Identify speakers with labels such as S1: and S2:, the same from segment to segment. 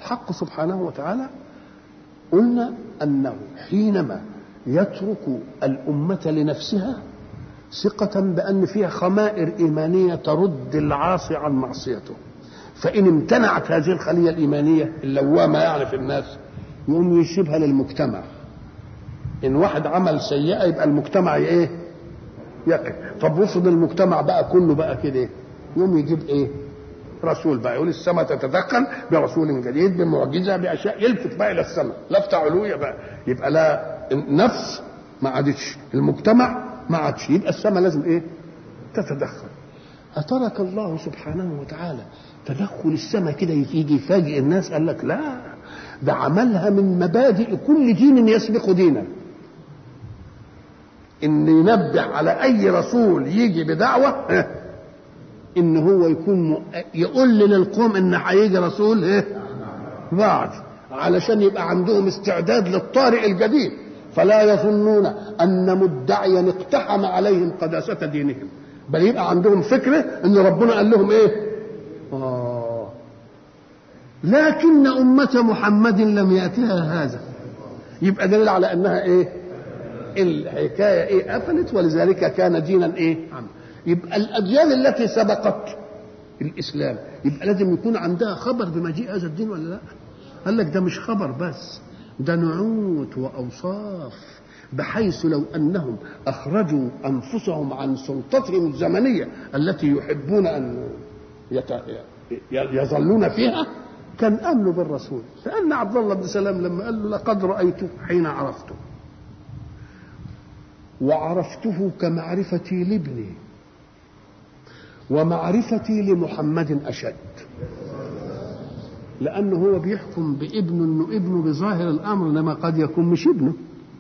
S1: الحق سبحانه وتعالى قلنا انه حينما يترك الامه لنفسها ثقة بأن فيها خمائر إيمانية ترد العاصي عن معصيته فإن امتنعت هذه الخلية الإيمانية اللوامة يعني في الناس يقوم يسيبها للمجتمع إن واحد عمل سيئة يبقى المجتمع إيه؟ يقف طب وافرض المجتمع بقى كله بقى كده يقوم يجيب إيه؟ رسول بقى يقول السماء تتدخل برسول جديد بمعجزة بأشياء يلفت بقى إلى السماء لفتة علوية بقى يبقى لا النفس ما عادتش المجتمع ما عادش يبقى السماء لازم ايه تتدخل أترك الله سبحانه وتعالى تدخل السماء كده يجي يفاجئ الناس قال لك لا ده عملها من مبادئ كل دين يسبق دينا ان ينبه على اي رسول يجي بدعوه ان هو يكون م... يقول للقوم ان هيجي رسول ايه بعد علشان يبقى عندهم استعداد للطارئ الجديد فلا يظنون ان مدعيا اقتحم عليهم قداسه دينهم بل يبقى عندهم فكره ان ربنا قال لهم ايه آه. لكن أمة محمد لم يأتها هذا يبقى دليل على أنها إيه الحكاية إيه قفلت ولذلك كان دينا إيه يبقى الأديان التي سبقت الإسلام يبقى لازم يكون عندها خبر بمجيء هذا الدين ولا لا قال لك ده مش خبر بس ده نعوت وأوصاف بحيث لو أنهم أخرجوا أنفسهم عن سلطتهم الزمنية التي يحبون أن يت... يظلون فيها كان امنوا بالرسول لان عبد الله بن سلام لما قال له لقد رايته حين عرفته وعرفته كمعرفتي لابني ومعرفتي لمحمد اشد لانه هو بيحكم بابنه انه ابنه بظاهر الامر انما قد يكون مش ابنه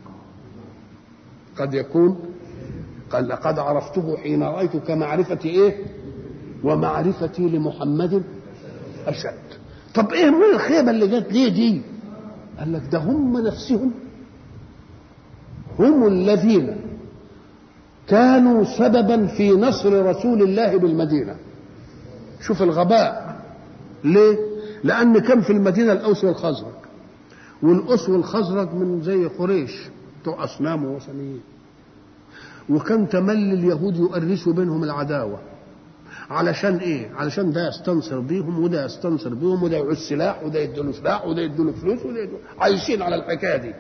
S1: قد يكون قال لقد عرفته حين رايت كمعرفتي ايه ومعرفتي لمحمد اشد طب ايه من الخيبه اللي جت ليه دي قال لك ده هم نفسهم هم الذين كانوا سببا في نصر رسول الله بالمدينه شوف الغباء ليه لان كان في المدينه الاوس والخزرج والاوس والخزرج من زي قريش بتوع اصنام ووثنيين وكان تملي اليهود يؤرسوا بينهم العداوه علشان ايه؟ علشان ده يستنصر بيهم وده يستنصر بيهم وده يعوز سلاح وده يديله سلاح وده يديله فلوس وده يديله عايشين على الحكايه دي.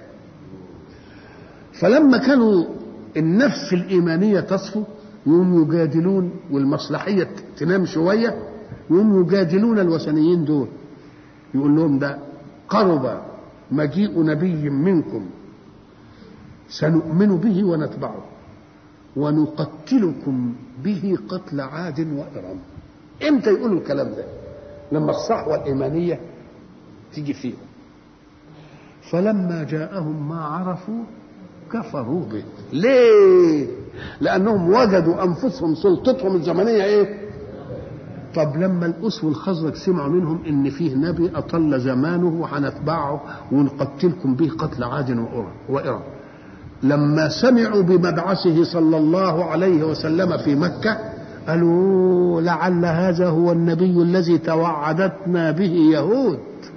S1: فلما كانوا النفس الايمانيه تصفو يوم يجادلون والمصلحيه تنام شويه يوم يجادلون الوثنيين دول يقول لهم ده قرب مجيء نبي منكم سنؤمن به ونتبعه ونقتلكم به قتل عاد وإرم امتى يقولوا الكلام ده لما الصحوة الإيمانية تيجي فيهم فلما جاءهم ما عرفوا كفروا به ليه لأنهم وجدوا أنفسهم سلطتهم الزمنية إيه طب لما الأس والخزرج سمعوا منهم إن فيه نبي أطل زمانه وهنتبعه ونقتلكم به قتل عاد وإرم لما سمعوا بمبعثه صلى الله عليه وسلم في مكة قالوا لعل هذا هو النبي الذي توعدتنا به يهود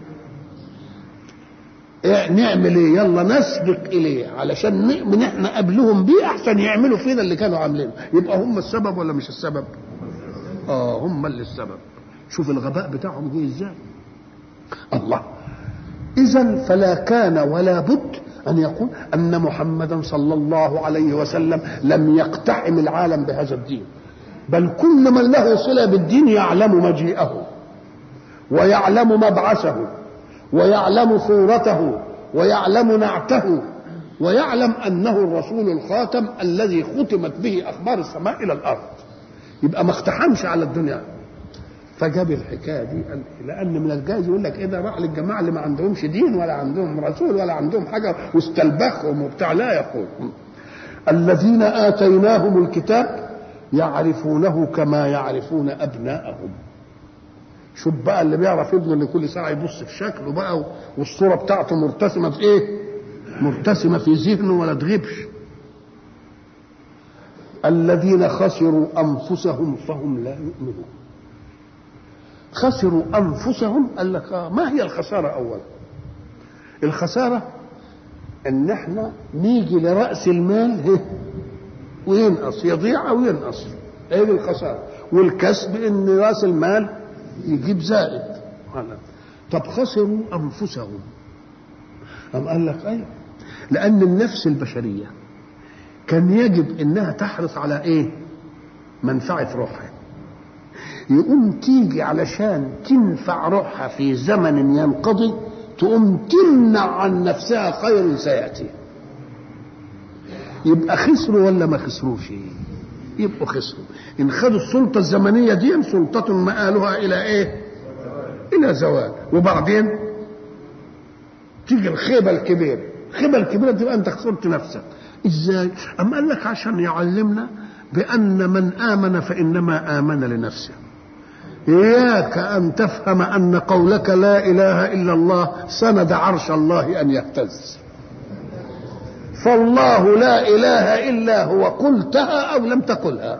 S1: إيه نعمل ايه يلا نسبق اليه علشان نؤمن احنا قبلهم بيه احسن يعملوا فينا اللي كانوا عاملينه يبقى هم السبب ولا مش السبب اه هم اللي السبب شوف الغباء بتاعهم جه ازاي الله اذا فلا كان ولا بد أن يقول أن محمدا صلى الله عليه وسلم لم يقتحم العالم بهذا الدين بل كل من له صلة بالدين يعلم مجيئه ويعلم مبعثه ويعلم صورته ويعلم نعته ويعلم أنه الرسول الخاتم الذي ختمت به أخبار السماء إلى الأرض يبقى ما اقتحمش على الدنيا فجاب الحكايه دي لان من الجائز يقول لك ايه ده راح للجماعه اللي ما عندهمش دين ولا عندهم رسول ولا عندهم حاجه واستلبخهم وبتاع لا يقول الذين اتيناهم الكتاب يعرفونه كما يعرفون ابناءهم شوف بقى اللي بيعرف ابنه اللي كل ساعه يبص في شكله بقى والصوره بتاعته مرتسمه في ايه؟ مرتسمه في ذهنه ولا تغيبش الذين خسروا انفسهم فهم لا يؤمنون خسروا انفسهم قال لك آه ما هي الخساره اولا الخساره ان احنا نيجي لراس المال وينقص يضيع او ينقص هي الخساره والكسب ان راس المال يجيب زائد طب خسروا انفسهم أم قال لك ايوه لان النفس البشريه كان يجب انها تحرص على ايه منفعه روحها يقوم تيجي علشان تنفع روحها في زمن ينقضي تقوم تمنع عن نفسها خير سياتي يبقى خسروا ولا ما خسروش يبقوا خسروا ان خدوا السلطه الزمنيه دي سلطه مآلها الى ايه الى زوال وبعدين تيجي الخيبه الكبيره الخيبه الكبيره تبقى انت خسرت نفسك ازاي اما قال لك عشان يعلمنا بان من امن فانما امن لنفسه إياك أن تفهم أن قولك لا إله إلا الله سند عرش الله أن يهتز فالله لا إله إلا هو قلتها أو لم تقلها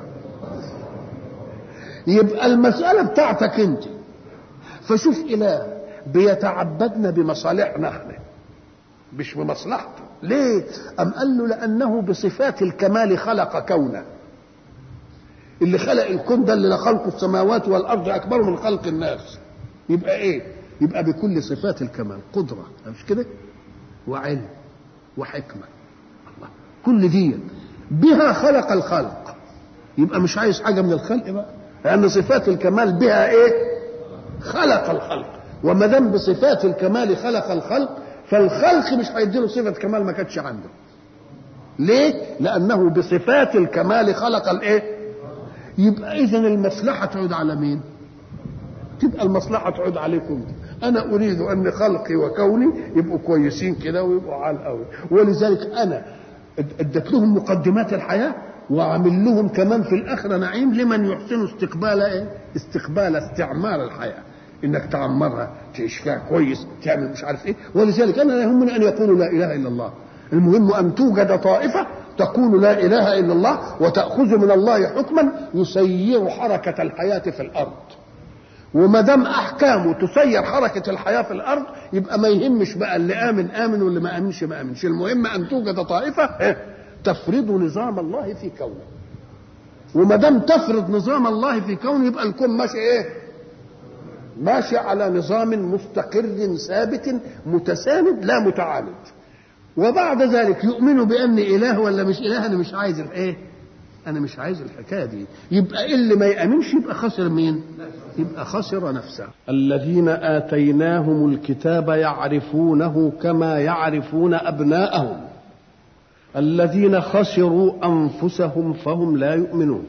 S1: يبقى المسألة بتاعتك أنت فشوف إله بيتعبدنا بمصالحنا احنا مش بمصلحته ليه أم قال له لأنه بصفات الكمال خلق كونه اللي خلق الكون ده اللي خلق السماوات والارض اكبر من خلق الناس يبقى ايه يبقى بكل صفات الكمال قدره مش كده وعلم وحكمه الله كل دي بها خلق الخلق يبقى مش عايز حاجه من الخلق بقى لان صفات الكمال بها ايه خلق الخلق وما دام بصفات الكمال خلق الخلق فالخلق مش هيديله صفه كمال ما كانتش عنده ليه لانه بصفات الكمال خلق الايه يبقى اذا المصلحه تعود على مين تبقى المصلحه تعود عليكم انا اريد ان خلقي وكوني يبقوا كويسين كده ويبقوا عال قوي ولذلك انا اديت لهم مقدمات الحياه وعامل لهم كمان في الاخره نعيم لمن يحسن استقبال ايه استقبال استعمار الحياه انك تعمرها تعيش فيها كويس تعمل مش عارف ايه ولذلك انا لا يهمني ان يقولوا لا اله الا الله المهم ان توجد طائفه تقول لا اله الا الله وتاخذ من الله حكما يسير حركه الحياه في الارض وما دام احكامه تسير حركه الحياه في الارض يبقى ما يهمش بقى اللي امن امن واللي ما امنش ما امنش المهم ان توجد طائفه تفرض نظام الله في كونه وما دام تفرض نظام الله في كونه يبقى الكون ماشي ايه ماشي على نظام مستقر ثابت متساند لا متعاند وبعد ذلك يؤمنوا بان اله ولا مش اله انا مش عايز الايه انا مش عايز الحكايه دي يبقى اللي ما يامنش يبقى خسر مين يبقى خسر نفسه الذين اتيناهم الكتاب يعرفونه كما يعرفون ابناءهم الذين خسروا انفسهم فهم لا يؤمنون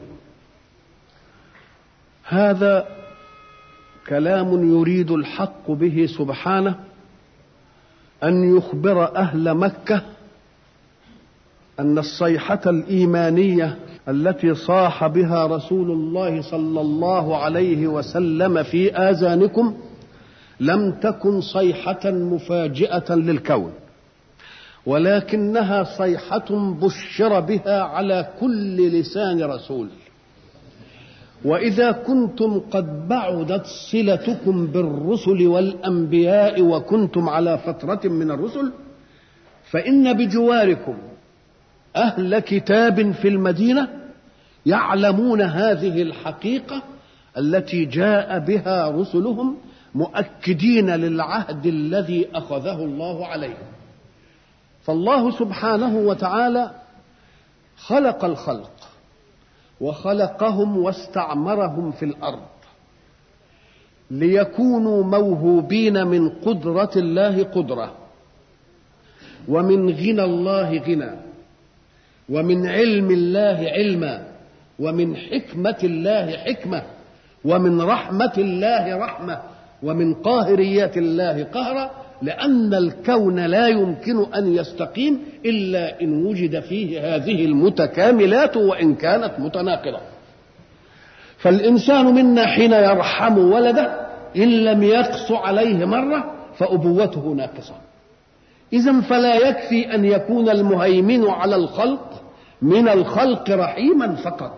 S1: هذا كلام يريد الحق به سبحانه ان يخبر اهل مكه ان الصيحه الايمانيه التي صاح بها رسول الله صلى الله عليه وسلم في اذانكم لم تكن صيحه مفاجئه للكون ولكنها صيحه بشر بها على كل لسان رسول واذا كنتم قد بعدت صلتكم بالرسل والانبياء وكنتم على فتره من الرسل فان بجواركم اهل كتاب في المدينه يعلمون هذه الحقيقه التي جاء بها رسلهم مؤكدين للعهد الذي اخذه الله عليهم فالله سبحانه وتعالى خلق الخلق وخلقهم واستعمرهم في الارض ليكونوا موهوبين من قدره الله قدره ومن غنى الله غنى ومن علم الله علما ومن حكمه الله حكمه ومن رحمه الله رحمه ومن قاهريات الله قهرا لأن الكون لا يمكن أن يستقيم إلا إن وجد فيه هذه المتكاملات وإن كانت متناقضة فالإنسان منا حين يرحم ولده إن لم يقص عليه مرة فأبوته ناقصة إذا فلا يكفي أن يكون المهيمن على الخلق من الخلق رحيما فقط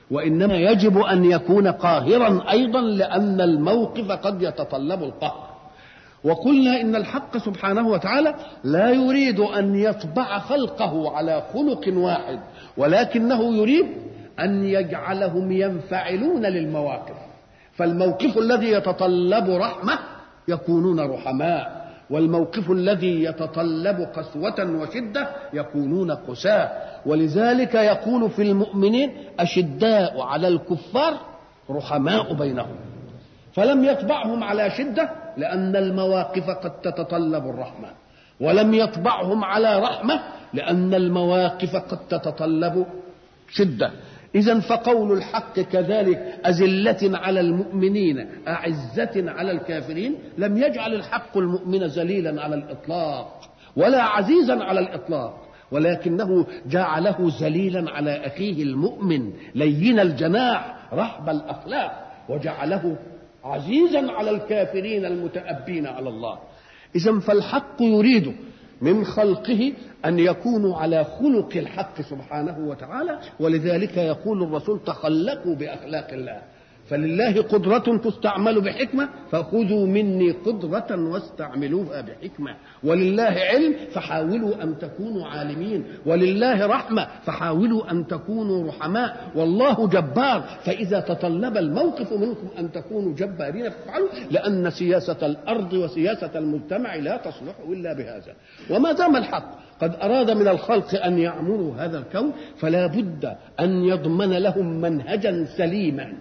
S1: وإنما يجب أن يكون قاهرا أيضا لأن الموقف قد يتطلب القهر وقلنا إن الحق سبحانه وتعالى لا يريد أن يطبع خلقه على خلق واحد ولكنه يريد أن يجعلهم ينفعلون للمواقف فالموقف الذي يتطلب رحمة يكونون رحماء والموقف الذي يتطلب قسوة وشدة يكونون قساة ولذلك يقول في المؤمنين أشداء على الكفار رحماء بينهم فلم يطبعهم على شدة لأن المواقف قد تتطلب الرحمة ولم يطبعهم على رحمة لأن المواقف قد تتطلب شدة إذا فقول الحق كذلك أزلة على المؤمنين أعزة على الكافرين لم يجعل الحق المؤمن ذليلا على الإطلاق ولا عزيزا على الإطلاق ولكنه جعله ذليلا على أخيه المؤمن لين الجناح رحب الأخلاق وجعله عزيزا على الكافرين المتأبين على الله إذا فالحق يريد من خلقه أن يكونوا على خلق الحق سبحانه وتعالى ولذلك يقول الرسول تخلقوا بأخلاق الله فلله قدرة تستعمل بحكمة فخذوا مني قدرة واستعملوها بحكمة ولله علم فحاولوا أن تكونوا عالمين ولله رحمة فحاولوا أن تكونوا رحماء والله جبار فإذا تطلب الموقف منكم أن تكونوا جبارين فافعلوا لأن سياسة الأرض وسياسة المجتمع لا تصلح إلا بهذا وما دام الحق قد أراد من الخلق أن يعمروا هذا الكون فلا بد أن يضمن لهم منهجا سليما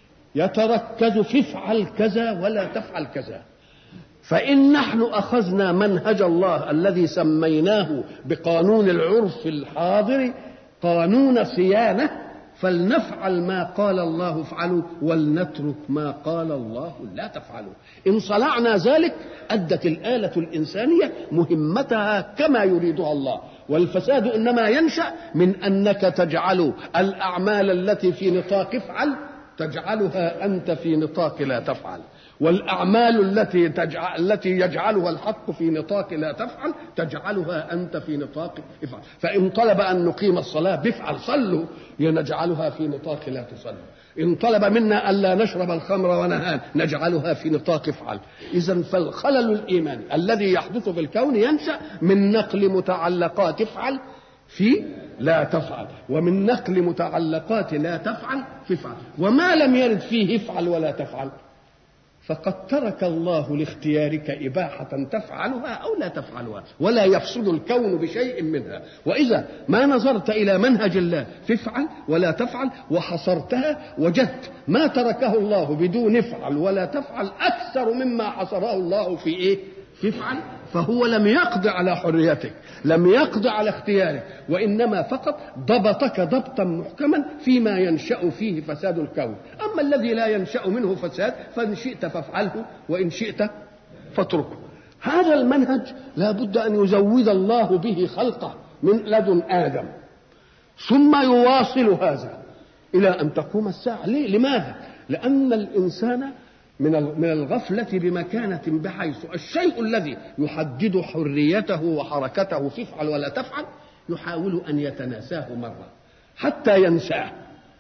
S1: يتركز في افعل كذا ولا تفعل كذا فإن نحن أخذنا منهج الله الذي سميناه بقانون العرف الحاضر قانون صيانة فلنفعل ما قال الله افعلوا ولنترك ما قال الله لا تفعلوا إن صنعنا ذلك أدت الآلة الإنسانية مهمتها كما يريدها الله والفساد إنما ينشأ من أنك تجعل الأعمال التي في نطاق افعل تجعلها أنت في نطاق لا تفعل والأعمال التي تجعل التي يجعلها الحق في نطاق لا تفعل تجعلها أنت في نطاق افعل فإن طلب أن نقيم الصلاة بفعل صلوا نجعلها في نطاق لا تصلوا إن طلب منا ألا نشرب الخمر ونهان نجعلها في نطاق افعل إذا فالخلل الإيماني الذي يحدث في الكون ينشأ من نقل متعلقات افعل في لا تفعل ومن نقل متعلقات لا تفعل فافعل وما لم يرد فيه افعل ولا تفعل فقد ترك الله لاختيارك إباحة تفعلها أو لا تفعلها ولا يفسد الكون بشيء منها وإذا ما نظرت إلى منهج الله فافعل ولا تفعل وحصرتها وجدت ما تركه الله بدون افعل ولا تفعل أكثر مما حصره الله في إيه فافعل فهو لم يقض على حريتك لم يقض على اختيارك وإنما فقط ضبطك ضبطا محكما فيما ينشأ فيه فساد الكون أما الذي لا ينشأ منه فساد فإن شئت فافعله وإن شئت فاتركه هذا المنهج لا بد أن يزود الله به خلقه من لدن آدم ثم يواصل هذا إلى أن تقوم الساعة ليه؟ لماذا؟ لأن الإنسان من من الغفلة بمكانة بحيث الشيء الذي يحدد حريته وحركته في افعل ولا تفعل يحاول أن يتناساه مرة حتى ينساه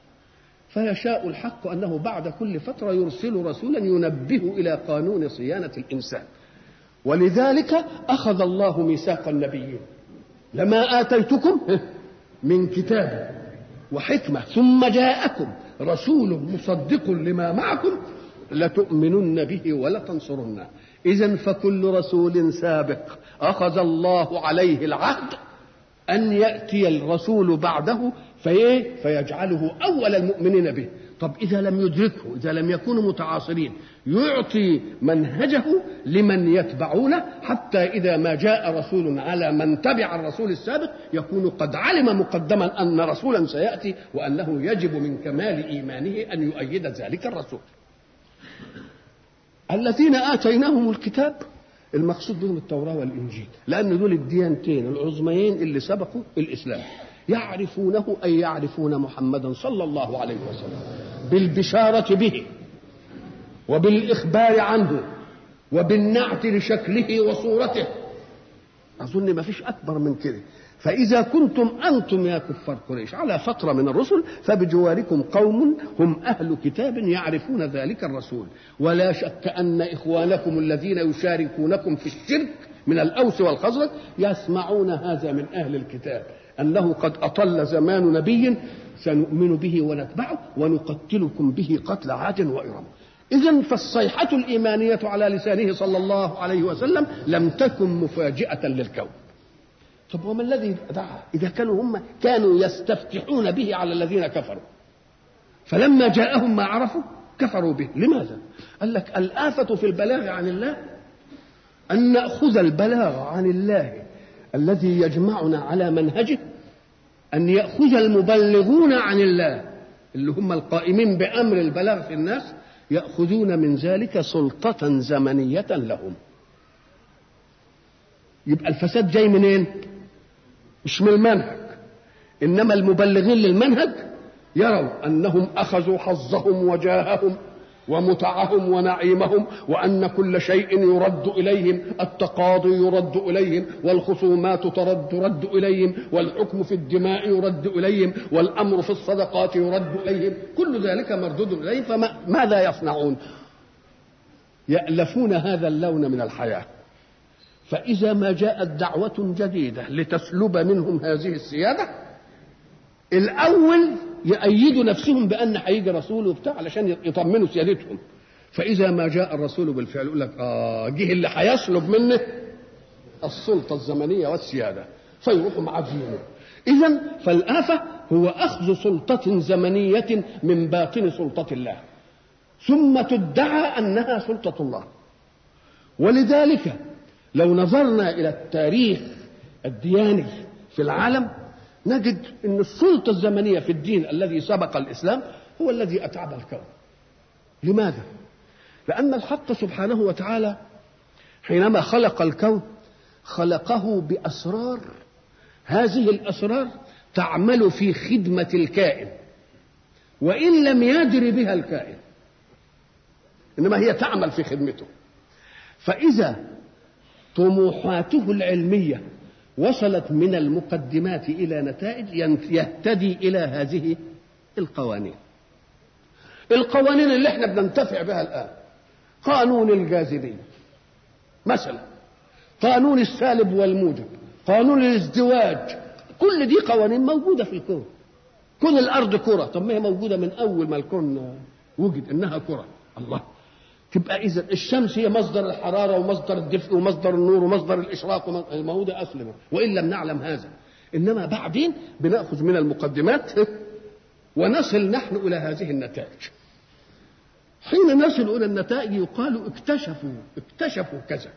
S1: فيشاء الحق أنه بعد كل فترة يرسل رسولا ينبه إلى قانون صيانة الإنسان ولذلك أخذ الله ميثاق النبيين لما آتيتكم من كتاب وحكمة ثم جاءكم رسول مصدق لما معكم لتؤمنن به ولتنصرنه إذا فكل رسول سابق أخذ الله عليه العهد أن يأتي الرسول بعده فيه فيجعله أول المؤمنين به طب إذا لم يدركه إذا لم يكونوا متعاصرين يعطي منهجه لمن يتبعونه حتى إذا ما جاء رسول على من تبع الرسول السابق يكون قد علم مقدما أن رسولا سيأتي وأنه يجب من كمال إيمانه أن يؤيد ذلك الرسول الذين آتيناهم الكتاب المقصود بهم التوراة والإنجيل لأن دول الديانتين العظميين اللي سبقوا الإسلام يعرفونه أي يعرفون محمدا صلى الله عليه وسلم بالبشارة به وبالإخبار عنه وبالنعت لشكله وصورته أظن ما فيش أكبر من كده فإذا كنتم أنتم يا كفار قريش على فترة من الرسل فبجواركم قوم هم أهل كتاب يعرفون ذلك الرسول ولا شك أن إخوانكم الذين يشاركونكم في الشرك من الأوس والخزرج يسمعون هذا من أهل الكتاب أنه قد أطل زمان نبي سنؤمن به ونتبعه ونقتلكم به قتل عاد وإرم إذا فالصيحة الإيمانية على لسانه صلى الله عليه وسلم لم تكن مفاجئة للكون طب وما الذي دعا إذا كانوا هم كانوا يستفتحون به على الذين كفروا فلما جاءهم ما عرفوا كفروا به لماذا قال لك الآفة في البلاغ عن الله أن نأخذ البلاغ عن الله الذي يجمعنا على منهجه أن يأخذ المبلغون عن الله اللي هم القائمين بأمر البلاغ في الناس يأخذون من ذلك سلطة زمنية لهم يبقى الفساد جاي منين مش من المنهج إنما المبلغين للمنهج يروا أنهم أخذوا حظهم وجاههم ومتعهم ونعيمهم وأن كل شيء يرد إليهم التقاضي يرد إليهم والخصومات ترد رد إليهم والحكم في الدماء يرد إليهم والأمر في الصدقات يرد إليهم كل ذلك مردود إليهم فماذا يصنعون يألفون هذا اللون من الحياة فإذا ما جاءت دعوة جديدة لتسلب منهم هذه السيادة الأول يأيدوا نفسهم بأن هيجي رسول وبتاع علشان يطمنوا سيادتهم فإذا ما جاء الرسول بالفعل يقول لك آه جه اللي هيسلب منه السلطة الزمنية والسيادة فيروحوا معادينه إذا فالآفة هو أخذ سلطة زمنية من باطن سلطة الله ثم تدعى أنها سلطة الله ولذلك لو نظرنا إلى التاريخ الدياني في العالم نجد أن السلطة الزمنية في الدين الذي سبق الإسلام هو الذي أتعب الكون لماذا؟ لأن الحق سبحانه وتعالى حينما خلق الكون خلقه بأسرار هذه الأسرار تعمل في خدمة الكائن وإن لم يدر بها الكائن إنما هي تعمل في خدمته فإذا طموحاته العلمية وصلت من المقدمات إلى نتائج يهتدي إلى هذه القوانين القوانين اللي احنا بننتفع بها الآن قانون الجاذبية مثلا قانون السالب والموجب قانون الازدواج كل دي قوانين موجودة في الكون كون الأرض كرة طب ما هي موجودة من أول ما الكون وجد إنها كرة الله تبقى إذا الشمس هي مصدر الحرارة ومصدر الدفء ومصدر النور ومصدر الإشراق ما هو ده أصل وإن لم نعلم هذا إنما بعدين بنأخذ من المقدمات ونصل نحن إلى هذه النتائج حين نصل إلى النتائج يقال اكتشفوا اكتشفوا كذا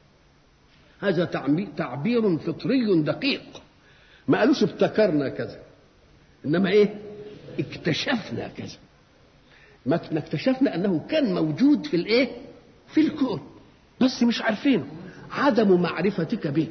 S1: هذا تعبير فطري دقيق ما قالوش ابتكرنا كذا إنما إيه اكتشفنا كذا ما اكتشفنا انه كان موجود في الايه في الكون بس مش عارفينه عدم معرفتك به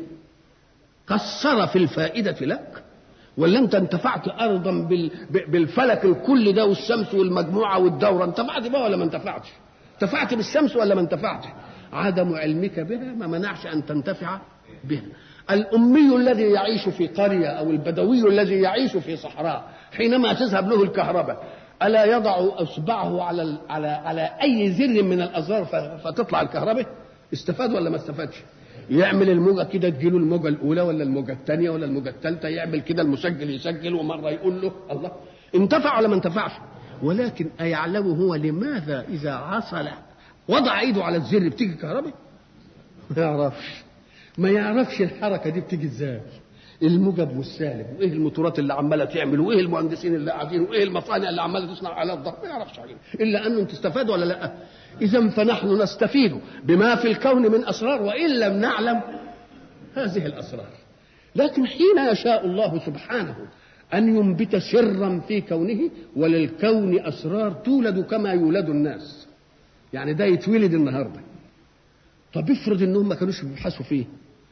S1: قصر في الفائدة لك ولا انت انتفعت ارضا بالفلك الكل ده والشمس والمجموعة والدورة انتفعت بها ولا ما انتفعتش انتفعت بالشمس ولا ما انتفعتش عدم علمك بها ما منعش ان تنتفع بها الأمي الذي يعيش في قرية أو البدوي الذي يعيش في صحراء حينما تذهب له الكهرباء ألا يضع إصبعه على على على أي زر من الأزرار فتطلع الكهرباء؟ استفاد ولا ما استفادش؟ يعمل الموجة كده تجيله الموجة الأولى ولا الموجة الثانية ولا الموجة الثالثة يعمل كده المسجل يسجل ومرة يقول له الله انتفع ولا ما انتفعش؟ ولكن أيعلم هو لماذا إذا عصل وضع إيده على الزر بتيجي كهرباء؟ ما يعرفش ما يعرفش الحركة دي بتيجي ازاي الموجب والسالب وايه الموتورات اللي عماله تعمل وايه المهندسين اللي قاعدين وايه المصانع اللي عماله تصنع على الضغط ما يعرفش حاجه الا انه تستفاد ولا لا اذا فنحن نستفيد بما في الكون من اسرار وان لم نعلم هذه الاسرار لكن حين يشاء الله سبحانه ان ينبت سرا في كونه وللكون اسرار تولد كما يولد الناس يعني ده يتولد النهارده طب افرض انهم ما كانوش بيبحثوا فيه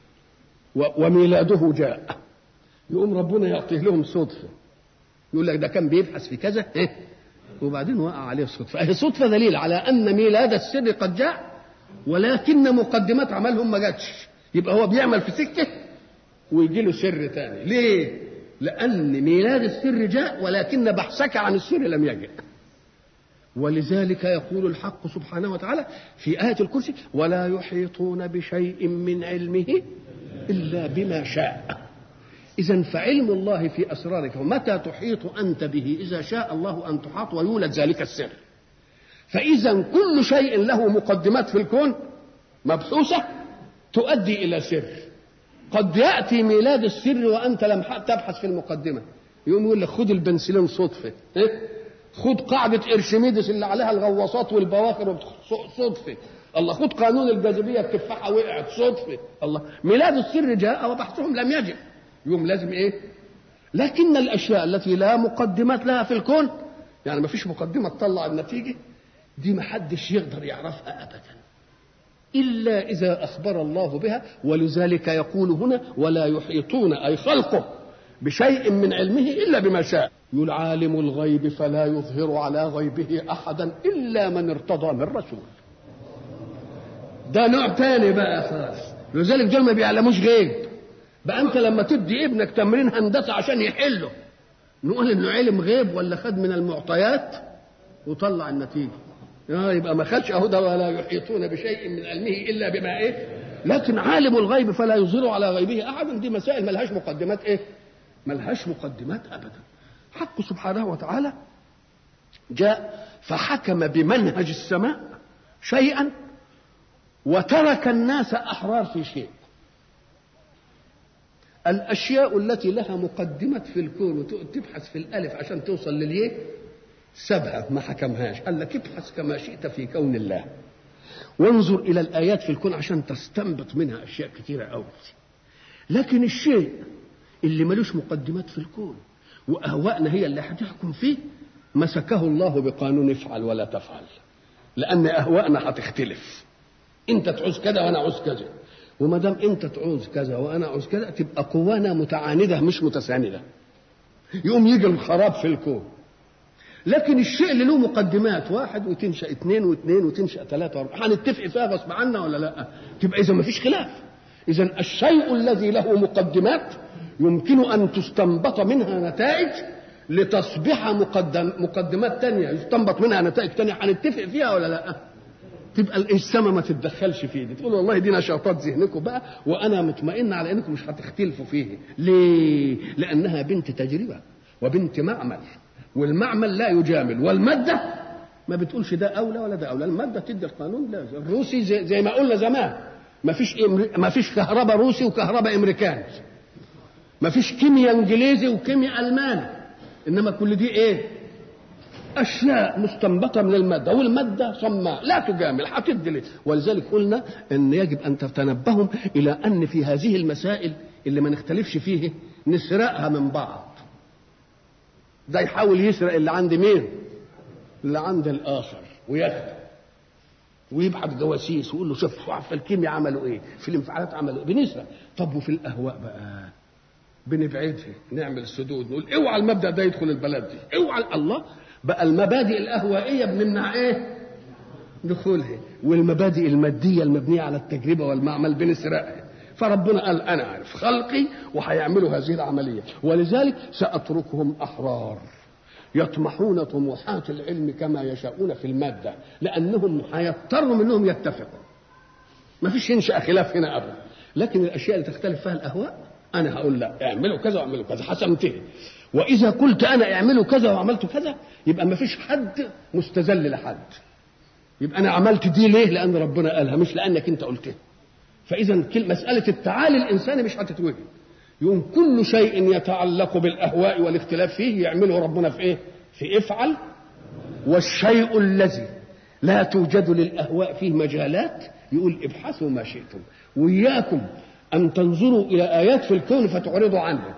S1: وميلاده جاء يقوم ربنا يعطيه لهم صدفة يقول لك ده كان بيبحث في كذا إيه؟ وبعدين وقع عليه صدفة أهي صدفة دليل على أن ميلاد السر قد جاء ولكن مقدمات عملهم ما جاتش يبقى هو بيعمل في سكة ويجي له سر تاني ليه لان ميلاد السر جاء ولكن بحثك عن السر لم يجئ ولذلك يقول الحق سبحانه وتعالى في آية الكرسي ولا يحيطون بشيء من علمه إلا بما شاء إذا فعلم الله في أسرارك ومتى تحيط أنت به إذا شاء الله أن تحاط ويولد ذلك السر فإذا كل شيء له مقدمات في الكون مبثوثة تؤدي إلى سر قد يأتي ميلاد السر وأنت لم تبحث في المقدمة يقوم يقول لك خد البنسلين صدفة إيه؟ خد قاعدة إرشميدس اللي عليها الغواصات والبواخر صدفة الله خد قانون الجاذبية التفاحة وقعت صدفة الله ميلاد السر جاء وبحثهم لم يجب يوم لازم ايه لكن الاشياء التي لا مقدمات لها في الكون يعني ما فيش مقدمه تطلع النتيجه دي ما حدش يقدر يعرفها ابدا الا اذا اخبر الله بها ولذلك يقول هنا ولا يحيطون اي خلقه بشيء من علمه الا بما شاء يقول عالم الغيب فلا يظهر على غيبه احدا الا من ارتضى من رسول ده نوع تاني بقى خلاص لذلك دول ما بيعلموش غيب بقى انت لما تدي ابنك تمرين هندسه عشان يحله نقول انه علم غيب ولا خد من المعطيات وطلع النتيجه اه يبقى ما خدش اهو ده ولا يحيطون بشيء من علمه الا بما ايه لكن عالم الغيب فلا يظهر على غيبه احد دي مسائل ملهاش مقدمات ايه ملهاش مقدمات ابدا حق سبحانه وتعالى جاء فحكم بمنهج السماء شيئا وترك الناس احرار في شيء الاشياء التي لها مقدمه في الكون وتبحث في الالف عشان توصل لليه سابها ما حكمهاش قال لك ابحث كما شئت في كون الله وانظر الى الايات في الكون عشان تستنبط منها اشياء كثيره قوي لكن الشيء اللي ملوش مقدمات في الكون واهوائنا هي اللي هتحكم فيه مسكه الله بقانون افعل ولا تفعل لان اهوائنا هتختلف انت تعوز كذا وانا عاوز كذا وما دام انت تعوز كذا وانا عاوز كذا تبقى قوانا متعانده مش متسانده يقوم يجي الخراب في الكون لكن الشيء اللي له مقدمات واحد وتنشا اثنين واثنين وتنشا ثلاثه واربعه هنتفق فيها غصب عنا ولا لا؟ تبقى اذا ما فيش خلاف اذا الشيء الذي له مقدمات يمكن ان تستنبط منها نتائج لتصبح مقدم مقدمات تانية يستنبط منها نتائج تانية هنتفق فيها ولا لا؟ تبقى السماء ما تتدخلش فيه دي تقول والله دي نشاطات ذهنكم بقى وانا مطمئن على انكم مش هتختلفوا فيه ليه لانها بنت تجربه وبنت معمل والمعمل لا يجامل والماده ما بتقولش ده اولى ولا ده اولى الماده تدي القانون لا الروسي زي, زي ما قلنا زمان ما فيش ما فيش كهرباء روسي وكهرباء امريكاني ما فيش كيمياء انجليزي وكيمياء الماني انما كل دي ايه اشياء مستنبطه من الماده والماده صماء لا تجامل هتدي ليه ولذلك قلنا ان يجب ان تتنبهوا الى ان في هذه المسائل اللي ما نختلفش فيه نسرقها من بعض ده يحاول يسرق اللي عند مين اللي عند الاخر وياخده ويبعت جواسيس ويقول له شوف في الكيمياء عملوا ايه في الانفعالات عملوا ايه بنسرق طب وفي الاهواء بقى بنبعدها نعمل السدود نقول اوعى المبدا ده يدخل البلد دي اوعى الله بقى المبادئ الاهوائيه بنمنع ايه دخولها والمبادئ الماديه المبنيه على التجربه والمعمل بنسرقها فربنا قال انا عارف خلقي وهيعملوا هذه العمليه ولذلك ساتركهم احرار يطمحون طموحات العلم كما يشاءون في الماده لانهم هيضطروا منهم يتفقوا ما فيش ينشا خلاف هنا ابدا لكن الاشياء اللي تختلف فيها الاهواء انا هقول لا اعملوا كذا واعملوا كذا حسمته واذا قلت انا اعملوا كذا وعملت كذا يبقى ما فيش حد مستذل لحد يبقى انا عملت دي ليه لان ربنا قالها مش لانك انت قلتها فاذا مساله التعالي الانساني مش هتتوجد يقوم كل شيء يتعلق بالاهواء والاختلاف فيه يعمله ربنا في ايه في افعل والشيء الذي لا توجد للاهواء فيه مجالات يقول ابحثوا ما شئتم وإياكم أن تنظروا إلى آيات في الكون فتعرضوا عنها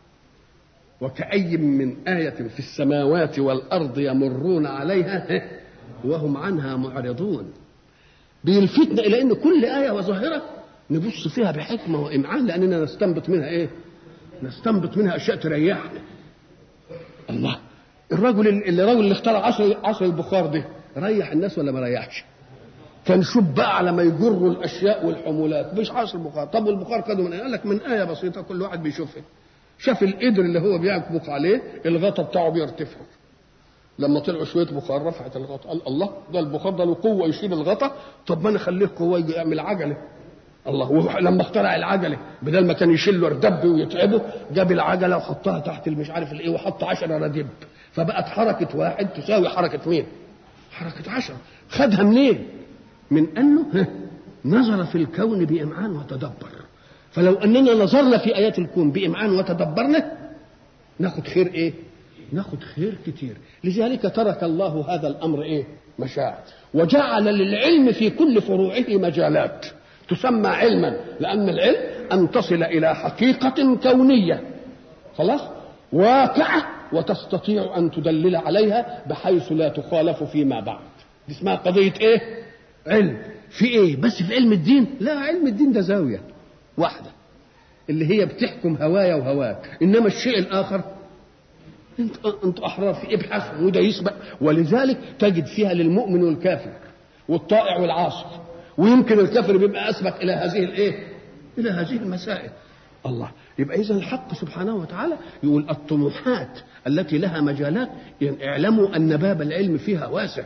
S1: وكأي من آية في السماوات والأرض يمرون عليها وهم عنها معرضون بيلفتنا إلى أن كل آية وظاهرة نبص فيها بحكمة وإمعان لأننا نستنبط منها إيه؟ نستنبط منها أشياء تريحنا الله الرجل اللي الرجل اللي اخترع عصر عصر البخار ده ريح الناس ولا ما ريحش؟ كان شوف بقى على ما يجروا الاشياء والحمولات مش حاصل بخار طب والبخار كده من إيه؟ قال لك من ايه بسيطه كل واحد بيشوفها شاف القدر اللي هو بيطبخ عليه الغطا بتاعه بيرتفع لما طلعوا شويه بخار رفعت الغطا قال الله ده البخار ده له قوه يشيل الغطا طب ما انا اخليه قوه يجي يعمل عجله الله ولما اخترع العجله بدل ما كان يشيل له ردب ويتعبه جاب العجله وحطها تحت مش عارف الايه وحط 10 ردب فبقت حركه واحد تساوي حركه مين؟ حركه 10 خدها منين؟ من انه نظر في الكون بامعان وتدبر فلو اننا نظرنا في ايات الكون بامعان وتدبرنا ناخد خير ايه؟ ناخد خير كتير لذلك ترك الله هذا الامر ايه؟ مشاع وجعل للعلم في كل فروعه مجالات تسمى علما لان العلم ان تصل الى حقيقه كونيه خلاص واقعه وتستطيع ان تدلل عليها بحيث لا تخالف فيما بعد دي اسمها قضيه ايه علم في ايه بس في علم الدين لا علم الدين ده زاويه واحده اللي هي بتحكم هوايا وهواك انما الشيء الاخر انت انت احرار في ابحث وده يسبق ولذلك تجد فيها للمؤمن والكافر والطائع والعاصي ويمكن الكافر بيبقى اسبق الى هذه الايه؟ الى هذه المسائل. الله يبقى اذا الحق سبحانه وتعالى يقول الطموحات التي لها مجالات يعني اعلموا ان باب العلم فيها واسع.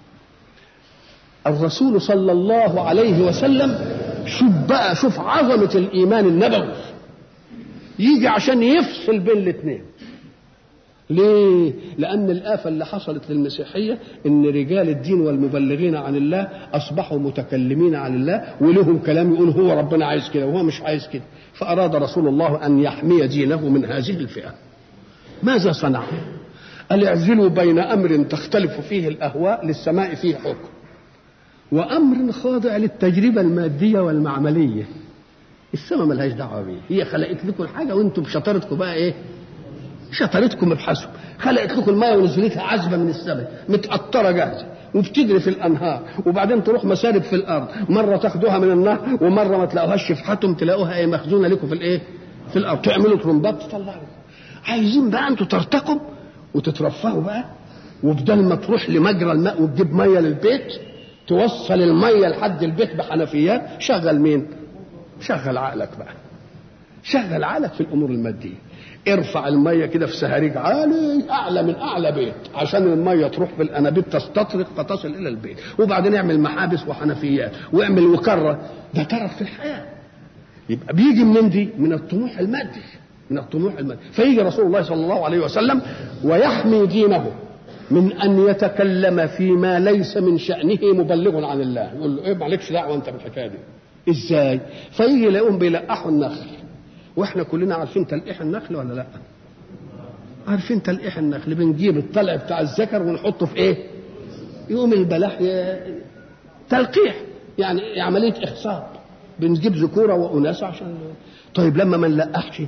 S1: الرسول صلى الله عليه وسلم شوف بقى شوف عظمه الايمان النبوي يجي عشان يفصل بين الاثنين ليه؟ لأن الآفة اللي حصلت للمسيحية إن رجال الدين والمبلغين عن الله أصبحوا متكلمين عن الله ولهم كلام يقول هو ربنا عايز كده وهو مش عايز كده فأراد رسول الله أن يحمي دينه من هذه الفئة ماذا صنع؟ قال اعزلوا بين أمر تختلف فيه الأهواء للسماء فيه حكم وأمر خاضع للتجربة المادية والمعملية السماء ملهاش دعوة بيه هي خلقت لكم الحاجة وانتم بشطارتكم بقى ايه شطارتكم ابحثوا خلقت لكم الميه ونزلتها عذبه من السماء متقطره جاهزه وبتجري في الانهار وبعدين تروح مسارب في الارض مره تاخدوها من النهر ومره ما تلاقوهاش شفحتهم تلاقوها ايه مخزونه لكم في الايه في الارض تعملوا ترمبات تطلعوا عايزين بقى انتوا ترتقوا وتترفهوا بقى وبدل ما تروح لمجرى الماء وتجيب ميه للبيت توصل الميه لحد البيت بحنفيات شغل مين شغل عقلك بقى شغل عقلك في الامور الماديه ارفع الميه كده في سهاريج عالي اعلى من اعلى بيت عشان الميه تروح في الانابيب تستطرق فتصل الى البيت وبعدين اعمل محابس وحنفيات واعمل وكره ده ترف في الحياه يبقى بيجي منين دي من الطموح المادي من الطموح المادي فيجي رسول الله صلى الله عليه وسلم ويحمي دينه من ان يتكلم فيما ليس من شانه مبلغ عن الله يقول له ايه معلكش دعوه انت بالحكايه دي ازاي فيجي يلاقيهم بيلقحوا النخل واحنا كلنا عارفين تلقيح النخل ولا لا عارفين تلقيح النخل بنجيب الطلع بتاع الذكر ونحطه في ايه يقوم البلاح تلقيح يعني عمليه اخصاب بنجيب ذكوره واناث عشان طيب لما ما نلقحش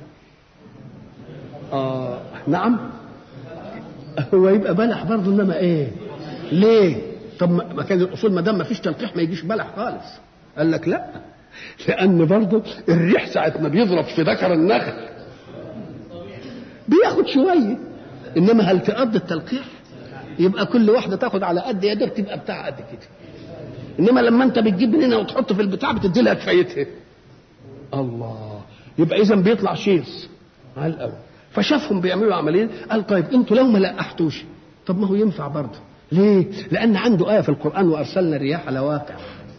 S1: آه نعم هو يبقى بلح برضه انما ايه ليه طب ما كان الاصول ما دام ما فيش تلقيح ما يجيش بلح خالص قال لك لا لان برضه الريح ساعه ما بيضرب في ذكر النخل بياخد شويه انما هل تقضي التلقيح يبقى كل واحده تاخد على قد يدها بتبقى بتاع قد كده انما لما انت بتجيب من هنا وتحط في البتاع بتدي لها كفايتها الله يبقى اذا بيطلع شيرز على الاول فشافهم بيعملوا عمليه قال طيب انتوا لو ما لقحتوش طب ما هو ينفع برضه ليه؟ لأن عنده آية في القرآن وأرسلنا الرياح لواقع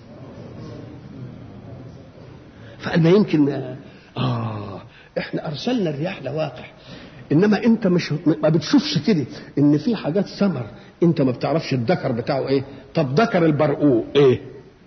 S1: فقال ما يمكن آه إحنا أرسلنا الرياح لواقع إنما أنت مش ما بتشوفش كده إن في حاجات ثمر أنت ما بتعرفش الذكر بتاعه إيه طب ذكر البرقوق إيه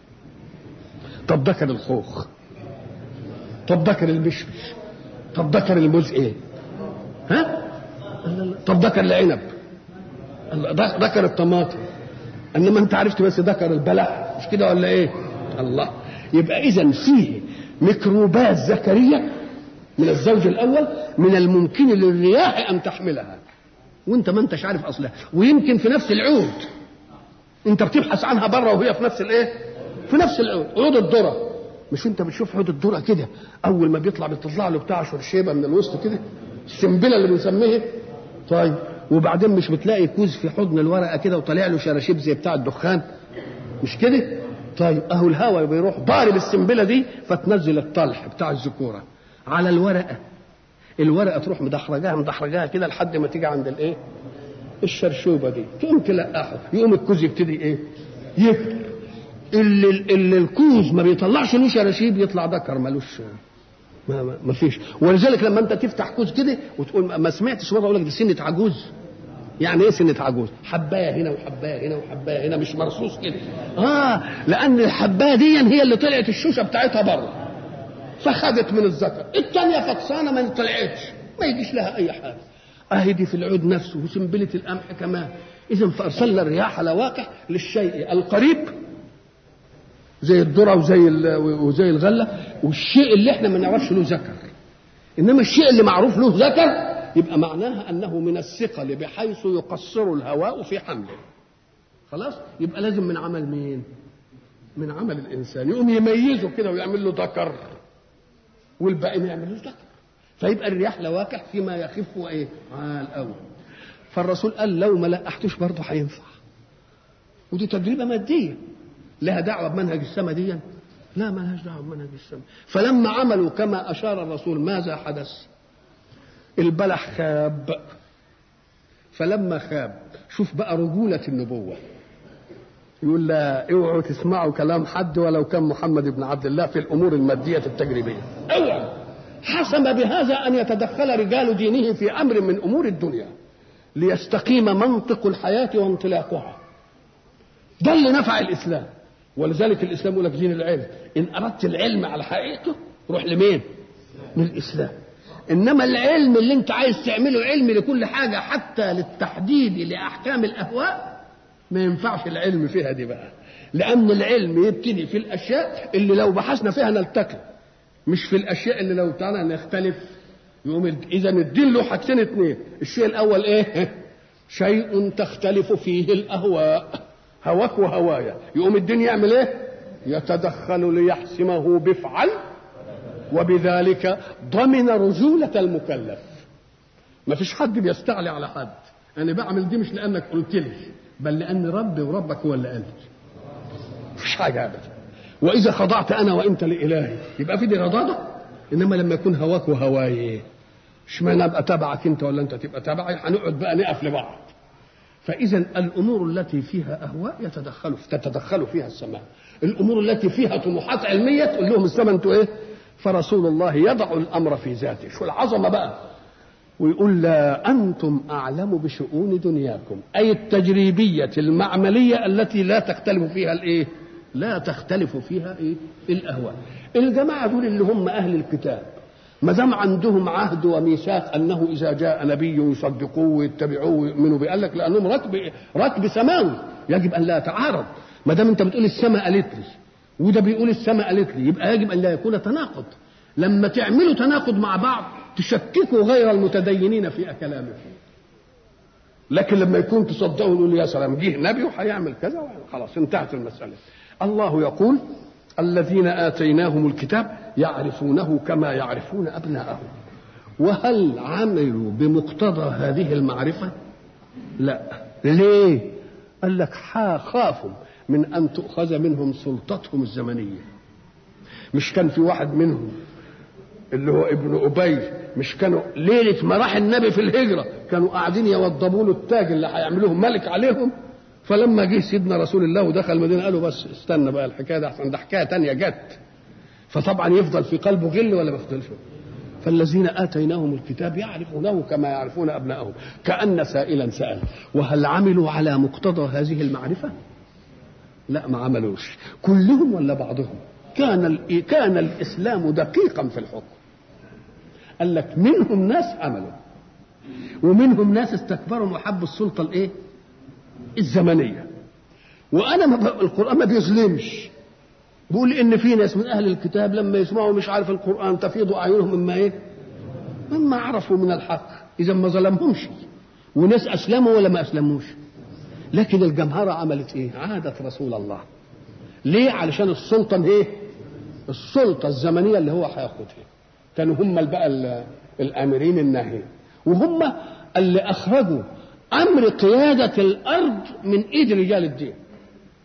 S1: طب ذكر الخوخ طب ذكر المشمش طب ذكر الموز إيه ها طب ذكر العنب ذكر الطماطم انما انت عرفت بس ذكر البلح مش كده ولا ايه الله يبقى اذا فيه ميكروبات ذكريه من الزوج الاول من الممكن للرياح ان تحملها وانت ما انتش عارف اصلها ويمكن في نفس العود انت بتبحث عنها بره وهي في نفس الايه في نفس العود عود الذره مش انت بتشوف عود الذره كده اول ما بيطلع بيطلع له بتاع شرشيبه من الوسط كده السنبله اللي بنسميها طيب وبعدين مش بتلاقي كوز في حضن الورقه كده وطالع له شراشيب زي بتاع الدخان مش كده طيب اهو الهواء بيروح ضارب السنبله دي فتنزل الطلح بتاع الذكوره على الورقه الورقه تروح مدحرجاها مدحرجاها كده لحد ما تيجي عند الايه الشرشوبه دي تقوم تلقحه يقوم الكوز يبتدي ايه يكبر اللي, اللي الكوز ما بيطلعش له شراشيب يطلع ذكر ملوش ما, ما, ما فيش ولذلك لما انت تفتح كوز كده وتقول ما سمعتش مره اقول لك دي سنه عجوز يعني ايه سنه عجوز حبايه هنا وحبايه هنا وحبايه هنا مش مرصوص كده اه لان الحبايه دي هي اللي طلعت الشوشه بتاعتها بره فخدت من الذكر الثانيه فطسانه ما طلعتش ما يجيش لها اي حاجه اهي دي في العود نفسه وسنبله القمح كمان اذا فارسلنا الرياح لواقع للشيء القريب زي الذره وزي وزي الغله والشيء اللي احنا ما نعرفش له ذكر انما الشيء اللي معروف له ذكر يبقى معناها انه من الثقل بحيث يقصر الهواء في حمله خلاص يبقى لازم من عمل مين من عمل الانسان يقوم يميزه كده ويعمل له ذكر والباقي ما يعملوش ذكر فيبقى الرياح لواقع فيما يخف وايه عال قوي فالرسول قال لو ما لقحتوش برضه هينفع ودي تجربه ماديه لها دعوه بمنهج السماء دي لا ما لهاش دعوه بمنهج السماء فلما عملوا كما اشار الرسول ماذا حدث البلح خاب فلما خاب شوف بقى رجولة النبوة يقول لا اوعوا تسمعوا كلام حد ولو كان محمد بن عبد الله في الامور المادية التجريبية اوعوا حسم بهذا ان يتدخل رجال دينه في امر من امور الدنيا ليستقيم منطق الحياة وانطلاقها ده اللي نفع الاسلام ولذلك الاسلام يقول لك دين العلم ان اردت العلم على حقيقته روح لمين؟ للاسلام انما العلم اللي انت عايز تعمله علم لكل حاجه حتى للتحديد لاحكام الاهواء ما ينفعش العلم فيها دي بقى لان العلم يبتدي في الاشياء اللي لو بحثنا فيها نلتقي مش في الاشياء اللي لو تعالى نختلف يقوم اذا الدين له حاجتين اثنين الشيء الاول ايه شيء تختلف فيه الاهواء هواك وهوايا يقوم الدين يعمل ايه يتدخل ليحسمه بفعل وبذلك ضمن رجولة المكلف ما فيش حد بيستعلي على حد أنا بعمل دي مش لأنك قلت لي بل لأن ربي وربك هو اللي قال لي مفيش حاجة أبدا وإذا خضعت أنا وأنت لإلهي يبقى في دي رضاضة إنما لما يكون هواك وهواي اشمعنى أبقى تبعك أنت ولا أنت تبقى تبعي هنقعد بقى نقف لبعض فإذا الأمور التي فيها أهواء يتدخل تتدخل فيها السماء الأمور التي فيها طموحات علمية تقول لهم السماء أنتوا إيه فرسول الله يضع الامر في ذاته شو العظمه بقى ويقول لا انتم اعلم بشؤون دنياكم اي التجريبيه المعمليه التي لا تختلف فيها الايه لا تختلف فيها ايه الاهواء الجماعه دول اللي هم اهل الكتاب ما دام عندهم عهد وميثاق انه اذا جاء نبي يصدقوه ويتبعوه ويؤمنوا به قال لك لانهم ركب ركب سماوي يجب ان لا يتعارض ما دام انت بتقول السماء قالت لي وده بيقول السماء قالت لي يبقى يجب ان لا يكون تناقض لما تعملوا تناقض مع بعض تشككوا غير المتدينين في كلامه لكن لما يكون تصدقوا يقول يا سلام جه نبي وهيعمل كذا خلاص انتهت المساله الله يقول الذين اتيناهم الكتاب يعرفونه كما يعرفون ابناءهم وهل عملوا بمقتضى هذه المعرفه لا ليه قال لك خافوا من ان تؤخذ منهم سلطتهم الزمنيه مش كان في واحد منهم اللي هو ابن ابي مش كانوا ليله ما راح النبي في الهجره كانوا قاعدين يوضبوا له التاج اللي هيعملوه ملك عليهم فلما جه سيدنا رسول الله ودخل المدينه قالوا بس استنى بقى الحكايه ده احسن ده حكايه تانية جت فطبعا يفضل في قلبه غل ولا ما يفضلش فالذين اتيناهم الكتاب يعرفونه كما يعرفون ابنائهم كان سائلا سال وهل عملوا على مقتضى هذه المعرفه لا ما عملوش كلهم ولا بعضهم كان كان الاسلام دقيقا في الحكم قال لك منهم ناس عملوا ومنهم ناس استكبروا وحبوا السلطه الايه الزمنيه وانا ما ب... القران ما بيظلمش بيقول ان في ناس من اهل الكتاب لما يسمعوا مش عارف القران تفيض اعينهم مما ايه مما عرفوا من الحق اذا ما ظلمهمش وناس اسلموا ولا ما اسلموش لكن الجمهرة عملت ايه عادت رسول الله ليه علشان السلطة ايه السلطة الزمنية اللي هو هياخدها كانوا هم بقى الامرين الناهين وهم اللي اخرجوا امر قيادة الارض من ايد رجال الدين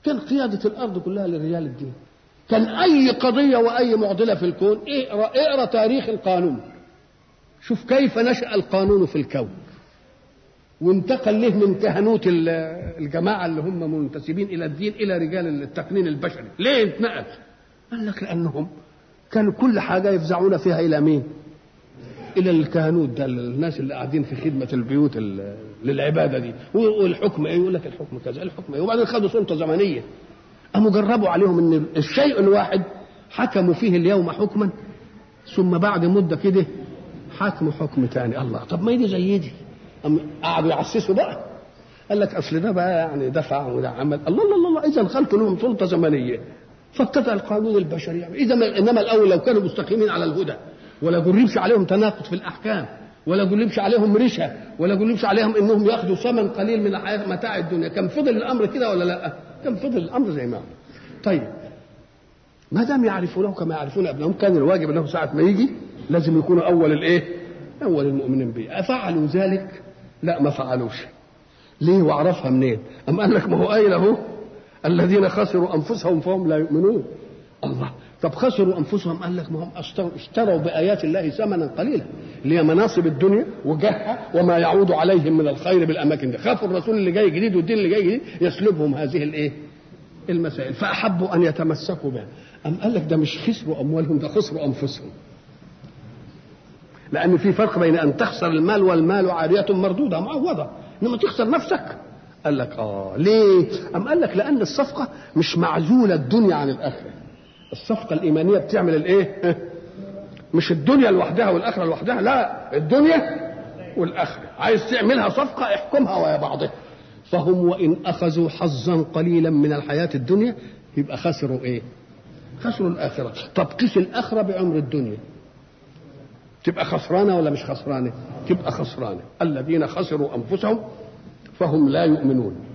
S1: كان قيادة الأرض كلها لرجال الدين كان أي قضية وأي معضلة في الكون اقرأ, اقرأ تاريخ القانون شوف كيف نشأ القانون في الكون وانتقل له من كهنوت الجماعة اللي هم منتسبين إلى الدين إلى رجال التقنين البشري ليه اتنقل قال لك لأنهم كانوا كل حاجة يفزعون فيها إلى مين إلى الكهنوت ده الناس اللي قاعدين في خدمة البيوت للعبادة دي والحكم إيه يقول لك الحكم كذا الحكم إيه وبعدين خدوا سلطة زمنية قاموا جربوا عليهم ان الشيء الواحد حكموا فيه اليوم حكما ثم بعد مده كده حكموا حكم تاني الله طب ما يجي زي دي قعدوا يعسسوا بقى قال لك اصل ده بقى يعني دفع وده عمل الله الله الله, الله اذا خلقوا لهم سلطه زمنيه فابتدأ القانون البشري يعني اذا انما الاول لو كانوا مستقيمين على الهدى ولا جربش عليهم تناقض في الاحكام ولا جربش عليهم رشا ولا جربش عليهم انهم ياخذوا ثمن قليل من الحياه متاع الدنيا كان فضل الامر كده ولا لا؟ كان فضل الامر زي ما هو طيب ما دام يعرفونه كما يعرفون ابنائهم كان الواجب انهم ساعه ما يجي لازم يكونوا اول الايه؟ اول المؤمنين به افعلوا ذلك؟ لا ما فعلوش ليه واعرفها منين؟ أم قال لك ما هو قايل اهو الذين خسروا انفسهم فهم لا يؤمنون الله طب خسروا انفسهم قال لك ما هم اشتروا بايات الله ثمنا قليلا اللي هي مناصب الدنيا وجهها وما يعود عليهم من الخير بالاماكن دي خافوا الرسول اللي جاي جديد والدين اللي جاي جديد يسلبهم هذه الايه المسائل فاحبوا ان يتمسكوا بها ام قال لك ده مش خسروا اموالهم ده خسروا انفسهم لان في فرق بين ان تخسر المال والمال عاريه مردوده معوضه انما تخسر نفسك قال لك اه ليه ام قال لك لان الصفقه مش معزوله الدنيا عن الاخره الصفقه الايمانيه بتعمل الايه مش الدنيا لوحدها والاخره لوحدها لا الدنيا والاخره عايز تعملها صفقه احكمها ويا بعضها فهم وان اخذوا حظا قليلا من الحياه الدنيا يبقى خسروا ايه خسروا الاخره طب قيس الاخره بعمر الدنيا تبقى خسرانه ولا مش خسرانه تبقى خسرانه الذين خسروا انفسهم فهم لا يؤمنون